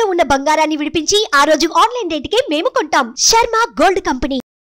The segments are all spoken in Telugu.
తాకట్టులో ఉన్న బంగారాన్ని విడిపించి ఆ రోజు ఆన్లైన్ రేటుకే మేము కొంటాం శర్మ గోల్డ్ కంపెనీ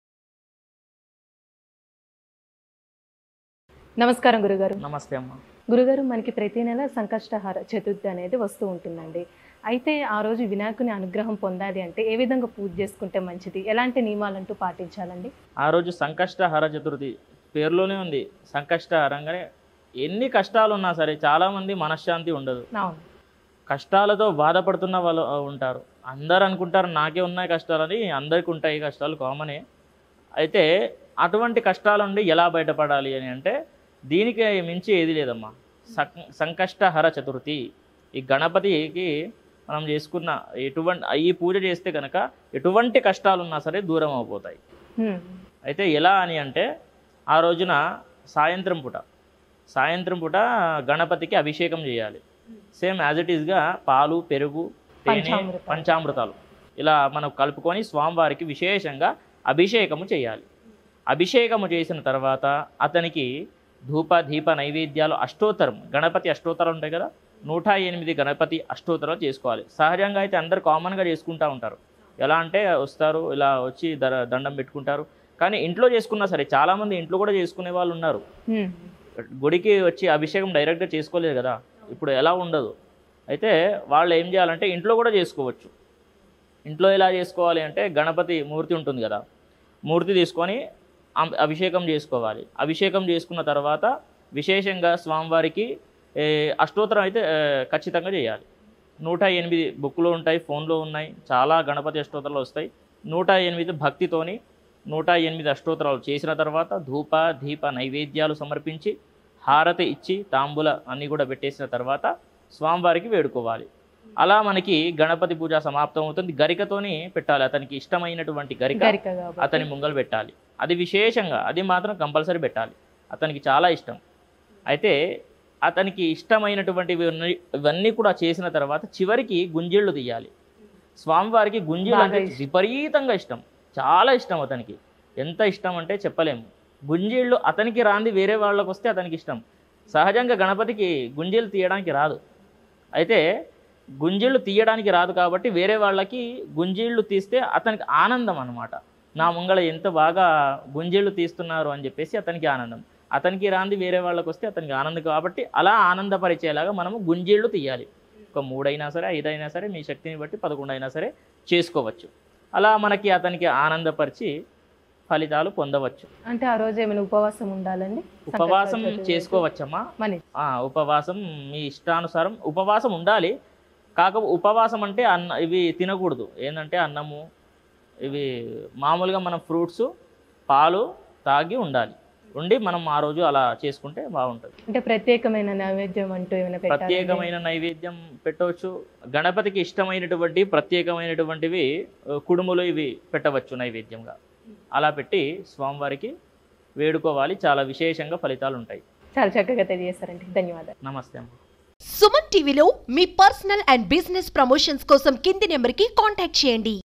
నమస్కారం గురుగారు నమస్తే అమ్మ గురుగారు మనకి ప్రతి నెల సంకష్టహార చతుర్థి అనేది వస్తూ ఉంటుందండి అయితే ఆ రోజు వినాయకుని అనుగ్రహం పొందాలి అంటే ఏ విధంగా పూజ చేసుకుంటే మంచిది ఎలాంటి నియమాలంటూ పాటించాలండి ఆ రోజు సంకష్టహర చతుర్థి పేరులోనే ఉంది సంకష్టహరంగానే ఎన్ని కష్టాలు ఉన్నా సరే చాలామంది మనశ్శాంతి ఉండదు అవును కష్టాలతో బాధపడుతున్న వాళ్ళు ఆ, ఉంటారు అందరు అనుకుంటారు నాకే ఉన్నాయి కష్టాలని అందరికీ ఉంటాయి కష్టాలు కామనే అయితే అటువంటి కష్టాల నుండి ఎలా బయటపడాలి అని అంటే దీనికి మించి ఏది లేదమ్మా సం- సంకష్టహర చతుర్థి ఈ గణపతికి మనం చేసుకున్న ఎటువంటి ఈ పూజ చేస్తే కనుక ఎటువంటి కష్టాలు ఉన్నా సరే దూరం అయిపోతాయి హ్మ్. అయితే ఎలా అని అంటే ఆ రోజున సాయంత్రం పూట సాయంత్రం పూట గణపతికి అభిషేకం చేయాలి సేమ్ యాజ్ ఇట్ ఈస్గా పాలు పెరుగు తేనె పంచామృతాలు. పంచామృతాలు ఇలా మనం కలుపుకొని స్వామివారికి విశేషంగా అభిషేకము చేయాలి అభిషేకము చేసిన తర్వాత అతనికి ధూప దీప నైవేద్యాలు అష్టోత్తరం గణపతి అష్టోత్తరం ఉంటాయి కదా నూట ఎనిమిది గణపతి అష్టోత్తరాలు చేసుకోవాలి సహజంగా అయితే అందరు కామన్గా చేసుకుంటూ ఉంటారు ఎలా అంటే వస్తారు ఇలా వచ్చి దర దండం పెట్టుకుంటారు కానీ ఇంట్లో చేసుకున్నా సరే చాలామంది ఇంట్లో కూడా చేసుకునే వాళ్ళు ఉన్నారు హ్మ్. గుడికి వచ్చి అభిషేకం డైరెక్ట్గా చేసుకోలేదు కదా ఇప్పుడు ఎలా ఉండదు అయితే వాళ్ళు ఏం చేయాలంటే ఇంట్లో కూడా చేసుకోవచ్చు ఇంట్లో ఎలా చేసుకోవాలి అంటే గణపతి మూర్తి ఉంటుంది కదా మూర్తి తీసుకొని అం- అభిషేకం చేసుకోవాలి అభిషేకం చేసుకున్న తర్వాత విశేషంగా స్వామివారికి ఏ, అష్టోత్తరం అయితే ఏ, ఖచ్చితంగా చేయాలి నూట ఎనిమిది బుక్లో ఉంటాయి ఫోన్లో ఉన్నాయి చాలా గణపతి అష్టోత్తరాలు వస్తాయి నూట ఎనిమిది భక్తితోని నూట ఎనిమిది అష్టోత్తరాలు చేసిన తర్వాత ధూప దీప నైవేద్యాలు సమర్పించి హారతి ఇచ్చి తాంబూల అన్నీ కూడా పెట్టేసిన తర్వాత స్వామివారికి వేడుకోవాలి అలా మనకి గణపతి పూజ సమాప్తం అవుతుంది గరికతోని పెట్టాలి అతనికి ఇష్టమైనటువంటి గరిక గరిక కాబట్టి. అతని ముంగలు పెట్టాలి అది విశేషంగా అది మాత్రం కంపల్సరీ పెట్టాలి అతనికి చాలా ఇష్టం అయితే అతనికి ఇష్టమైనటువంటివి ఉన్నాయి- ఇవన్నీ కూడా చేసిన తర్వాత చివరికి గుంజిళ్ళు తీయాలి స్వామివారికి గుంజిళ్ళు బాగా అంటే ఇష్టం. విపరీతంగా ఇష్టం చాలా ఇష్టం అతనికి ఎంత ఇష్టం అంటే చెప్పలేము గుంజీళ్ళు అతనికి రాంది వేరే వాళ్ళకి వస్తే అతనికి ఇష్టం సహజంగా గణపతికి గుంజీలు తీయడానికి రాదు అయితే గుంజీళ్ళు తీయడానికి రాదు కాబట్టి వేరే వాళ్ళకి గుంజీళ్ళు తీస్తే అతనికి ఆనందం అన్నమాట నా ముంగళ ఎంత బాగా గుంజీళ్ళు తీస్తున్నారు అని చెప్పేసి అతనికి ఆనందం అతనికి రాంది వేరే వాళ్ళకి వస్తే అతనికి ఆనందం కాబట్టి అలా ఆనందపరిచేలాగా మనము గుంజీళ్ళు తీయాలి ఒక మూడైనా సరే ఐదైనా సరే మీ శక్తిని బట్టి పదకొండు అయినా సరే చేసుకోవచ్చు అలా మనకి అతనికి ఆనందపరిచి ఫలితాలు పొందవచ్చు అంటే ఆ రోజు ఏమైనా ఉపవాసం ఉండాలండి ఉపవాసం సంకష్ట చతుర్థి చేసుకోవచ్చమ్మా మన ఆ, ఉపవాసం మీ ఇష్టానుసారం ఉపవాసం ఉండాలి కాక ఉపవాసం అంటే అన్న ఇవి తినకూడదు ఏంటంటే అన్నము ఇవి మామూలుగా మనం ఫ్రూట్స్ పాలు తాగి ఉండాలి ఉండి మనం ఆ రోజు అలా చేసుకుంటే బాగుంటుంది అంటే ప్రత్యేకమైన నైవేద్యం అంటూ ఏమైనా పెట్టాలి ప్రత్యేకమైన నైవేద్యం పెట్టవచ్చు గణపతికి ఇష్టమైనటువంటి ప్రత్యేకమైనటువంటివి ఆ, కుడుములు ఇవి పెట్టవచ్చు నైవేద్యంగా అలా పెట్టి స్వామివారికి వేడుకోవాలి చాలా విశేషంగా ఫలితాలు ఉంటాయి చాలా చక్కగా తెలియజేస్తారండి ధన్యవాదాలు నమస్తే అమ్మ సుమన్ టీవీలో మీ పర్సనల్ అండ్ బిజినెస్ ప్రమోషన్స్ కోసం కింది నెంబర్కి కాంటాక్ట్ చేయండి